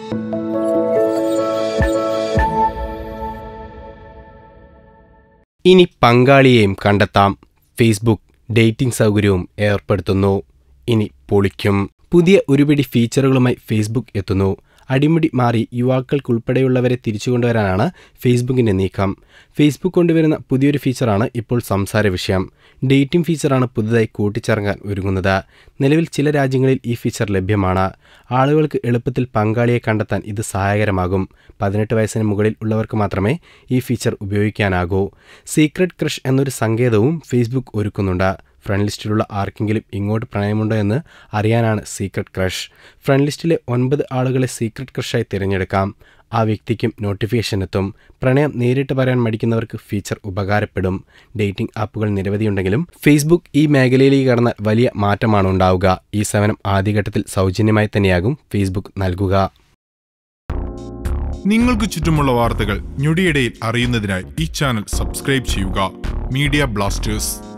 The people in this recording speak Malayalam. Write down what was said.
ഇനി പങ്കാളിയെയും കണ്ടെത്താം ഫേസ്ബുക്ക് ഡേറ്റിംഗ് സൗകര്യവും ഏർപ്പെടുത്തുന്നു ഇനി പൊളിക്കും പുതിയ ഒരുപിടി ഫീച്ചറുകളുമായി ഫേസ്ബുക്ക് എത്തുന്നു അടിമുടി മാറി യുവാക്കൾക്കുൾപ്പെടെയുള്ളവരെ തിരിച്ചു കൊണ്ടുവരാനാണ് ഫേസ്ബുക്കിന്റെ നീക്കം ഫേസ്ബുക്ക് കൊണ്ടുവരുന്ന പുതിയൊരു ഫീച്ചറാണ് ഇപ്പോൾ സംസാര വിഷയം ഡേറ്റിംഗ് ഫീച്ചറാണ് പുതുതായി കൂട്ടിച്ചേർക്കാൻ ഒരുങ്ങുന്നത് നിലവിൽ ചില രാജ്യങ്ങളിൽ ഈ ഫീച്ചർ ലഭ്യമാണ് ആളുകൾക്ക് എളുപ്പത്തിൽ പങ്കാളിയെ കണ്ടെത്താൻ ഇത് സഹായകരമാകും പതിനെട്ട് വയസ്സിന് മുകളിൽ ഉള്ളവർക്ക് മാത്രമേ ഈ ഫീച്ചർ ഉപയോഗിക്കാനാകൂ സീക്രട്ട് ക്രഷ് എന്നൊരു സങ്കേതവും ഫേസ്ബുക്ക് ഒരുക്കുന്നുണ്ട് ഫ്രണ്ട് ലിസ്റ്റിലുള്ള ആർക്കെങ്കിലും ഇങ്ങോട്ട് പ്രണയമുണ്ടോ എന്ന് അറിയാനാണ് സീക്രട്ട് ക്രഷ് ഫ്രണ്ട് ലിസ്റ്റിലെ ഒൻപത് ആളുകളെ സീക്രട്ട് ക്രഷായി തിരഞ്ഞെടുക്കാം ആ വ്യക്തിക്കും നോട്ടിഫിക്കേഷൻ എത്തും പ്രണയം നേരിട്ട് പറയാൻ മടിക്കുന്നവർക്ക് ഫീച്ചർ ഉപകാരപ്പെടും ഡേറ്റിംഗ് ആപ്പുകൾ നിരവധിയുണ്ടെങ്കിലും ഫേസ്ബുക്ക് ഈ മേഖലയിലേക്ക് കടന്നാൽ വലിയ മാറ്റമാണ് ഉണ്ടാവുക ഈ സേവനം ആദ്യഘട്ടത്തിൽ സൗജന്യമായി തന്നെയാകും ഫേസ്ബുക്ക് നൽകുക നിങ്ങൾക്ക് ചുറ്റുമുള്ള വാർത്തകൾ ഞൊടിയിടയിൽ അറിയുന്നതിനായി ഈ ചാനൽ സബ്സ്ക്രൈബ് ചെയ്യുക മീഡിയ ബ്ലാസ്റ്റേഴ്സ്